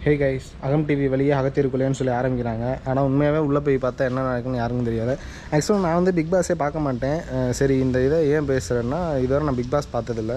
hey guys அகம் TV வெளியே அகத்திருக்குள்ளேன்னு சொல்லி ஆரம்பிக்கிறாங்க ஆனால் உண்மையாகவே உள்ளே போய் பார்த்தா என்ன நடக்குன்னு யாருக்கும் தெரியாது ஆக்சுவலாக நான் வந்து பிக் பாஸே பார்க்க மாட்டேன் அஹ் சரி இந்த இதை ஏன் பேசுகிறேன்னா இதுவரை நான் பிக் பாஸ் பார்த்ததில்ல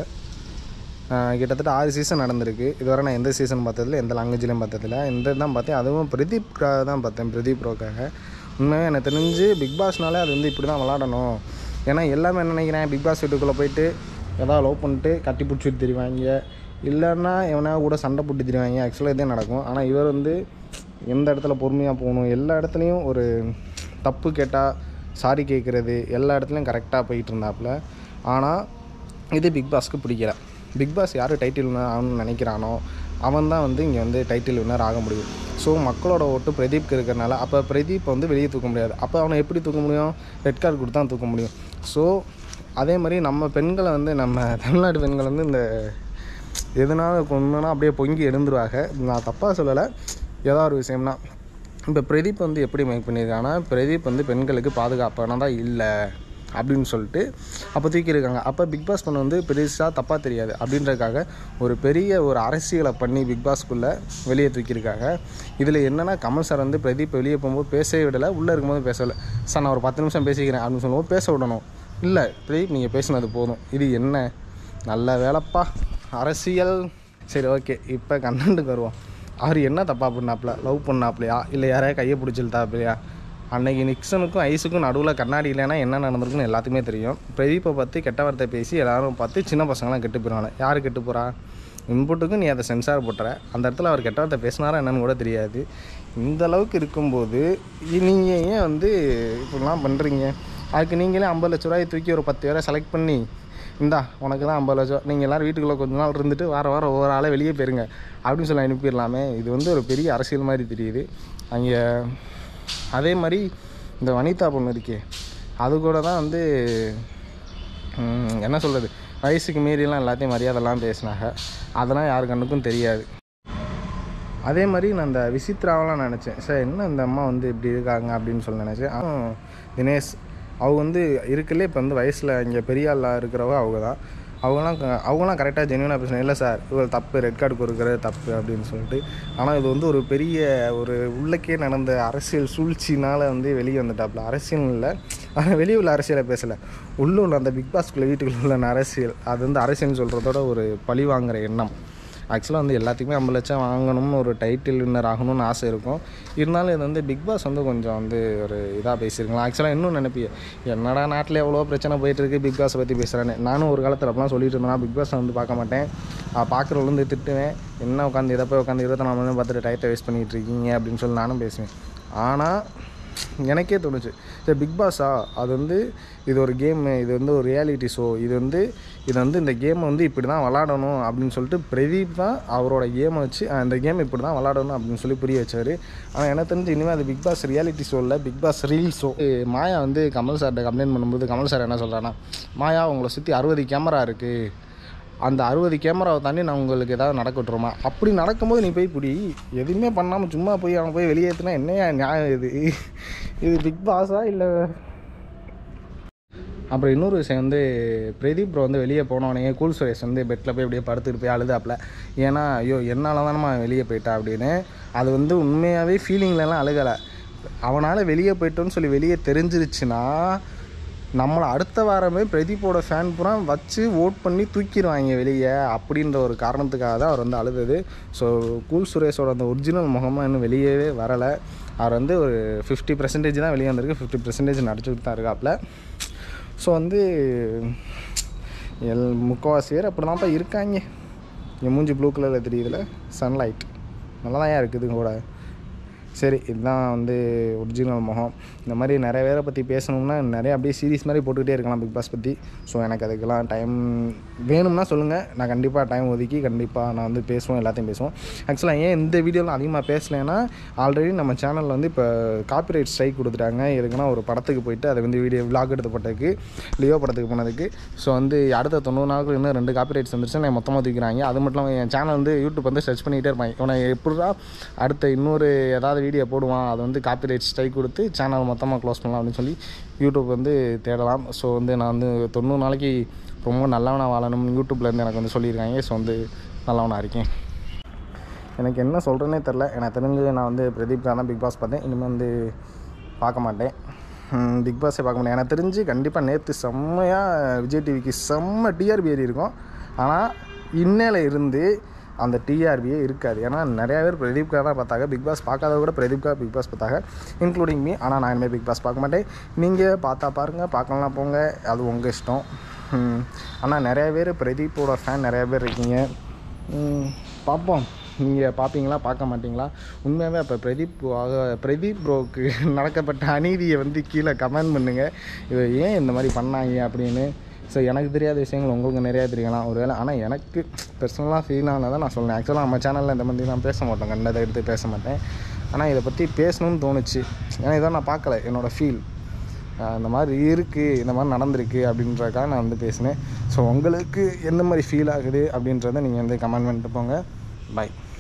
அஹ் கிட்டத்தட்ட ஆறு சீசன் நடந்திருக்கு இதுவரை நான் எந்த சீசன் பார்த்ததில்ல எந்த லாங்குவேஜ்லையும் பார்த்ததில்ல இந்த தான் பார்த்தேன் அதுவும் பிரதீப்காக தான் பார்த்தேன் பிரதீப் ரோக்காக உண்மையாக எனக்கு தெரிஞ்சு பிக் பாஸ்னாலே அது வந்து இப்படி தான் விளாடணும் ஏன்னா எல்லாமே என்ன நினைக்கிறேன் பிக் பாஸ் வீட்டுக்குள்ளே போயிட்டு ஏதாவது லவ் பண்ணிட்டு கட்டி பிடிச்சிட்டு தெரிவாங்க இல்லைன்னா எவனா கூட சண்டை போட்டு தெரிவாங்க ஆக்சுவலாக இதே நடக்கும் ஆனால் இவர் வந்து எந்த இடத்துல பொறுமையாக போகணும் எல்லா இடத்துலையும் ஒரு தப்பு கேட்டால் சாரி கேட்குறது எல்லா இடத்துலையும் கரெக்டாக போயிட்டு இருந்தாப்புல ஆனால் இது பிக் பாஸ்க்கு பிடிக்கல பிக் பாஸ் யார் டைட்டில் வினர் ஆகணும்னு நினைக்கிறானோ அவன் தான் வந்து இங்கே வந்து டைட்டில் வின்னர் ஆக முடியும் ஸோ மக்களோட ஓட்டு பிரதீப்க்கு இருக்கிறனால அப்போ பிரதீப் வந்து வெளியே தூக்க முடியாது அப்போ அவனை எப்படி தூக்க முடியும் ரெட் கார்டு கொடுத்து தான் தூக்க முடியும் ஸோ அதே மாதிரி நம்ம பெண்களை வந்து நம்ம தமிழ்நாட்டு பெண்கள் வந்து இந்த எதனால கொண்டுனா அப்படியே பொங்கி எழுந்துருவாங்க நான் தப்பாக சொல்லலை ஏதாவது ஒரு விஷயம்னா இப்போ பிரதீப் வந்து எப்படி மேக் பண்ணியிருக்காங்கன்னா பிரதீப் வந்து பெண்களுக்கு பாதுகாப்பானதாக இல்லை அப்படின்னு சொல்லிட்டு அப்போ தூக்கியிருக்காங்க அப்போ பிக் பாஸ் பண்ண வந்து பெருசாக தப்பாக தெரியாது அப்படின்றதுக்காக ஒரு பெரிய ஒரு அரசியலை பண்ணி பிக் பாஸ்க்குள்ளே வெளியே தூக்கியிருக்காங்க இதில் என்னென்னா கமல் சார் வந்து பிரதீப் வெளியே போகும்போது பேசவே விடலை உள்ளே இருக்கும்போது பேசலை சார் நான் ஒரு பத்து நிமிஷம் பேசிக்கிறேன் அப்படின்னு சொல்லும்போது பேச விடணும் இல்லை பிரதீப் நீங்கள் பேசினது போதும் இது என்ன நல்ல வேலைப்பா அரசியல் சரி ஓகே இப்போ கண்டென்ட்டுக்கு வருவோம் அவர் என்ன தப்பா பண்ணாப்புல லவ் பண்ணாப்லையா இல்லை யாரையா கையை பிடிச்சிருத்தாப்லையா அன்னைக்கு நிக்சனுக்கும் ஐஸுக்கும் நடுவில் கண்ணாடி இல்லைன்னா என்ன நடந்திருக்குன்னு எல்லாத்துக்குமே தெரியும் பிரதீப்பை பற்றி கெட்ட வார்த்தை பேசி எல்லாரும் பார்த்து சின்ன பசங்களாம் கெட்டு போயிடுவாங்க யார் கெட்டு போகிறா இன்புட்டுக்கு நீ அதை சென்சார் போட்டுற அந்த இடத்துல அவர் கெட்ட வார்த்தை பேசினாரா என்னன்னு கூட தெரியாது இந்த அளவுக்கு இருக்கும்போது நீங்கள் ஏன் வந்து இப்படிலாம் பண்ணுறீங்க அதுக்கு நீங்களே ஐம்பது லட்ச ரூபாயை தூக்கி ஒரு பத்து பேரை செலக்ட் பண்ணி இந்தா உனக்கு தான் ஐம்பது லட்சம் நீங்கள் எல்லோரும் வீட்டுக்குள்ளே கொஞ்ச நாள் இருந்துட்டு வார வாரம் ஒவ்வொரு ஆளே வெளியே போயிருங்க அப்படின்னு சொல்லி அனுப்பிடலாமே இது வந்து ஒரு பெரிய அரசியல் மாதிரி தெரியுது அங்கே அதே மாதிரி இந்த வனிதா பொண்ணு இருக்கே அது கூட தான் வந்து ம், என்ன சொல்கிறது வயசுக்கு மீறிலாம் எல்லாத்தையும் மரியாதைலாம் பேசினாங்க அதெல்லாம் யாரு கண்ணுக்கும் தெரியாது அதே மாதிரி நான் இந்த விசித்ராவெலாம் நினச்சேன் சார் என்ன இந்த அம்மா வந்து இப்படி இருக்காங்க அப்படின்னு சொல்லி நினச்சேன் ஆனால் தினேஷ் அவங்க வந்து இருக்கலே இப்போ வந்து வயசில் இங்கே பெரிய ஆளாக இருக்கிறவங்க அவங்க தான் அவங்களாம் க- அவங்களாம் கரெக்டாக ஜென்யூனாக பேசணும் இல்லை சார் இவர் தப்பு ரெட் கார்டு கொடுக்குறது தப்பு அப்படின்னு சொல்லிட்டு ஆனால் இது வந்து ஒரு பெரிய ஒரு உள்ளக்கே நடந்த அரசியல் சூழ்ச்சினால் வந்து வெளியே வந்துட்டாப்புல அரசியல் இல்லை ஆனால் வெளியே உள்ள அரசியலை பேசலை உள்ளே உள்ள அந்த பிக் பாஸ்குள்ளே வீட்டுக்குள்ள உள்ள அரசியல் அது வந்து அரசியல்னு சொல்கிறதோட ஒரு பழி வாங்குற எண்ணம் ஆக்சுவலாக வந்து எல்லாத்துக்குமே ஐம்பது லட்சம் வாங்கணும்னு ஒரு டைட்டில் வின்னர் ஆகணும்னு ஆசை இருக்கும் இருந்தாலும் இது வந்து பிக் பாஸ் வந்து கொஞ்சம் வந்து ஒரு இதாக பேசியிருக்கலாம் ஆக்சுவலாக இன்னும் நினைப்பிய என்னடா நாட்டில் எவ்வளோ பிரச்சனை போயிட்டு இருக்கு பிக் பாஸை பற்றி பேசுகிறேன்னு நானும் ஒரு காலத்தில் அப்பலாம் சொல்லிட்டு இருந்தேன் பிக் பாஸை வந்து பார்க்க மாட்டேன் பார்க்குறவங்க வந்து திட்டுவேன் என்ன உட்காந்து இதை போய் உட்காந்து இருபத்தி நாலு மணி நேரம் பார்த்துட்டு டைட்டை வேஸ்ட் பண்ணிகிட்டு இருக்கீங்க அப்படின்னு சொல்லி நானும் பேசுவேன் ஆனால் எனக்கே தோணுச்சு சரி பிக் பாஸா அது வந்து இது ஒரு கேமு இது வந்து ஒரு ரியாலிட்டி ஷோ இது வந்து இது வந்து இந்த கேமை வந்து இப்படி தான் விளாடணும் அப்படின்னு சொல்லிட்டு பிரதீப் தான் அவரோட கேமை வச்சு "அஹ், இந்த கேம் இப்படி தான் விளாடணும் அப்படின்னு சொல்லி புரிய வச்சார் ஆனால் எனக்கு தெரிஞ்சு இனிமேல் அது பிக் பாஸ் ரியாலிட்டி ஷோ இல்லை Bigg Boss reel show Maya வந்து கமல் சார்கிட்ட கம்ப்ளைண்ட் பண்ணும்போது கமல் சார் என்ன சொல்கிறான்னா மாயா உங்களை சுற்றி அறுபது கேமரா இருக்குது அந்த அறுபது கேமராவை தாண்டி நான் உங்களுக்கு ஏதாவது நடக்க விட்டுருமா அப்படி நடக்கும்போது நீ போய் பிடி எதுவுமே பண்ணாமல் சும்மா போய் அவன் போய் வெளியேற்றினா என்னையா நியாயம் இது இது பிக் பாஸா இல்லை அப்புறம் இன்னொரு விஷயம் வந்து பிரதீப் ப்ரோ வந்து வெளியே போனவனே கூல் சுரேஷ் வந்து பெட்டில் போய் அப்படியே படுத்துட்டு போய் அழுதாப்புல ஏன்னா ஐயோ என்னால் தானம்மா வெளியே போயிட்டா அப்படின்னு அது வந்து உண்மையாகவே ஃபீலிங்லலாம் அழுகலை அவனால் வெளியே போயிட்டோன்னு சொல்லி வெளியே தெரிஞ்சிருச்சுன்னா நம்மளை அடுத்த வாரமே பிரதீப்போட ஃபேன் பூரா வச்சு ஓட் பண்ணி தூக்கிடுவாங்க வெளியே அப்படின்ற ஒரு காரணத்துக்காக தான் அவர் வந்து அழுதது ஸோ கூல் சுரேஷோட அந்த ஒரிஜினல் முகமாக இன்னும் வெளியவே வரலை அவர் வந்து ஒரு ஃபிஃப்டி பர்சன்டேஜ் தான் வெளியே வந்திருக்கு ஃபிஃப்டி பர்சன்டேஜ் நடிச்சுக்கிட்டு தான் இருக்காப்புல ஸோ வந்து எல் முக்கவாசி பேர் அப்படி தான்ப்பா இருக்காங்க என் மூஞ்சி ப்ளூ கலரில் தெரியுதுல சன்லைட் நல்லா தான் இருக்குது கூட சரி இதுதான் வந்து ஒரிஜினல் முகம் இந்த மாதிரி நிறைய பேரை பற்றி பேசணும்னா நிறைய அப்படியே சீரிஸ் மாதிரி போட்டுக்கிட்டே இருக்கலாம் பிக் பாஸ் பற்றி ஸோ எனக்கு அதுக்கெல்லாம் டைம் வேணும்னா சொல்லுங்கள் நான் கண்டிப்பாக டைம் ஒதுக்கி கண்டிப்பாக நான் வந்து பேசுவோம் எல்லாத்தையும் பேசுவோம் ஆக்சுவலாக ஏன் இந்த வீடியோலாம் அதிகமாக பேசலைன்னா ஆல்ரெடி நம்ம சேனலில் வந்து இப்போ காப்பிரைட் ஸ்ட்ரைக் கொடுத்துட்டாங்க எதுக்குன்னா ஒரு படத்துக்கு போயிட்டு அதை வந்து வீடியோ விளாக் எடுத்து போட்டதுக்கு லியோ படத்துக்கு போனதுக்கு ஸோ வந்து அடுத்த தொண்ணூறு நாளுக்கு இன்னும் ரெண்டு காப்பிரைட்ஸ் வந்துருச்சு நான் மொத்தமாக தூக்கிறாங்க அது மட்டும் இல்லாமல் என் சேனல் வந்து யூடியூப் வந்து சர்ச் பண்ணிகிட்டே இருப்பாங்க இவனை எப்படிடா அடுத்த இன்னொரு ஏதாவது வீடியோ போடுவான் அது வந்து காப்பிரைட் ஸ்ட்ரைக் கொடுத்து சேனல் மொத்தமாக க்ளோஸ் பண்ணலாம் அப்படின்னு சொல்லி யூடியூப் வந்து தேடலாம் ஸோ வந்து நான் வந்து தொண்ணூறு நாளைக்கு ரொம்ப நல்லவனாக வாழணும்னு யூடியூப்லேருந்து எனக்கு வந்து சொல்லியிருக்காங்க ஸோ வந்து நல்லவனாக இருக்கேன் எனக்கு என்ன சொல்கிறேனே தெரில எனக்கு தெரிஞ்சு நான் வந்து பிரதீப்காக தான் பிக் பாஸ் பார்த்தேன் இனிமேல் வந்து பார்க்க மாட்டேன் பிக் பாஸே பார்க்க மாட்டேன் எனக்கு தெரிஞ்சு கண்டிப்பாக நேற்று செம்மையாக விஜய் டிவிக்கு செம்ம டிஆர்பி ஏறி இருக்கும் ஆனால் இன்னையில இருந்து அந்த டிஆர்பியே இருக்காது ஏன்னா நிறையா பேர் பிரதீப்காக தான் பார்த்தாங்க பிக் பாஸ் பார்க்காத கூட பிரதீப்காக பிக் பாஸ் பார்த்தாங்க இன்க்ளூடிங் மீ ஆனால் நான் இனிமேல் பிக் பாஸ் பார்க்க மாட்டேன் நீங்கள் பார்த்தா பாருங்கள் பார்க்கலாம் போங்க அது உங்கள் இஷ்டம் ம், ஆனால் நிறைய பேர் பிரதீப்போட ஃபேன் நிறைய பேர் இருக்கீங்க ம், பார்ப்போம் நீங்கள் பார்ப்பீங்களா பார்க்க மாட்டீங்களா உண்மையாகவே அப்போ பிரதீப் ஆக- பிரதீப் ப்ரோக்கு நடக்கப்பட்ட அநீதியை வந்து கீழே கமெண்ட் பண்ணுங்கள் இவ ஏன் இந்த மாதிரி பண்ணாங்க அப்படின்னு ஸோ எனக்கு தெரியாத விஷயங்கள் உங்களுக்கு நிறையா தெரியலாம் ஒருவேளை ஆனால் எனக்கு பர்சனலாக ஃபீல் ஆனதை நான் சொல்லுவேன் ஆக்சுவலாக நம்ம சேனலில் இந்த மாதிரி நான் பேச மாட்டோம் கண்டதை எடுத்து பேச மாட்டேன் ஆனால் இதை பற்றி பேசணும்னு தோணுச்சு ஏன்னா இதை நான் பார்க்கல என்னோடய ஃபீல் இந்த மாதிரி இருக்குது இந்த மாதிரி நடந்திருக்கு அப்படின்றக்காக நான் வந்து பேசினேன் ஸோ உங்களுக்கு எந்த மாதிரி ஃபீல் ஆகுது அப்படின்றத நீங்கள் வந்து கமெண்ட் பண்ணிட்டு போங்க பை